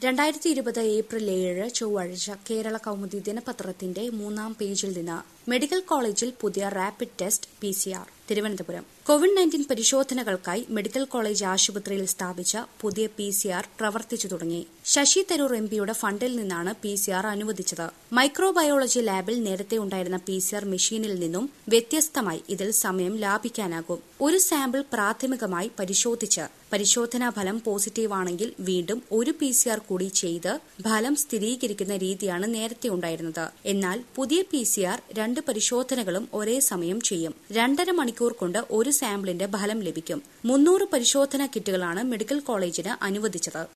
രണ്ടായിരത്തി ഇരുപത് ഏപ്രിൽ ഏഴ് ചൊവ്വാഴ്ച കേരള കൗമുദി ദിനപത്രത്തിന്റെ മൂന്നാം പേജിൽ നിന്ന് മെഡിക്കൽ കോളേജിൽ പുതിയ rapid test P C R Thiruvananthapuram Covid nineteen പരിശോധനകൾക്കായി മെഡിക്കൽ കോളേജ് ആശുപത്രിയിൽ സ്ഥാപിച്ച പുതിയ പി സി ആർ പ്രവർത്തിച്ചു തുടങ്ങി ശശി തരൂർ എം പിയുടെ ഫണ്ടിൽ നിന്നാണ് പി സി ആർ അനുവദിച്ചത് മൈക്രോബയോളജി ലാബിൽ നേരത്തെ ഉണ്ടായിരുന്ന പി സി ആർ മെഷീനിൽ നിന്നും വ്യത്യസ്തമായി ഇതിൽ സമയം ലാഭിക്കാനാകും ഒരു സാമ്പിൾ പ്രാഥമികമായി പരിശോധിച്ച് പരിശോധനാ ഫലം പോസിറ്റീവ് ആണെങ്കിൽ വീണ്ടും ഒരു പി സി ആർ കൂടി ചെയ്ത് ഫലം സ്ഥിരീകരിക്കുന്ന രീതിയാണ് നേരത്തെ ഉണ്ടായിരുന്നത് എന്നാൽ പുതിയ പി സി ആർ രണ്ട് പരിശോധനകളും ഒരേ സമയം ചെയ്യും രണ്ടര മണിക്കൂർ കൊണ്ട് ഒരു സാമ്പിളിന്റെ ഫലം ലഭിക്കും മുന്നൂറ് പരിശോധനാ കിറ്റുകളാണ് മെഡിക്കൽ കോളേജിന് അനുവദിച്ചത്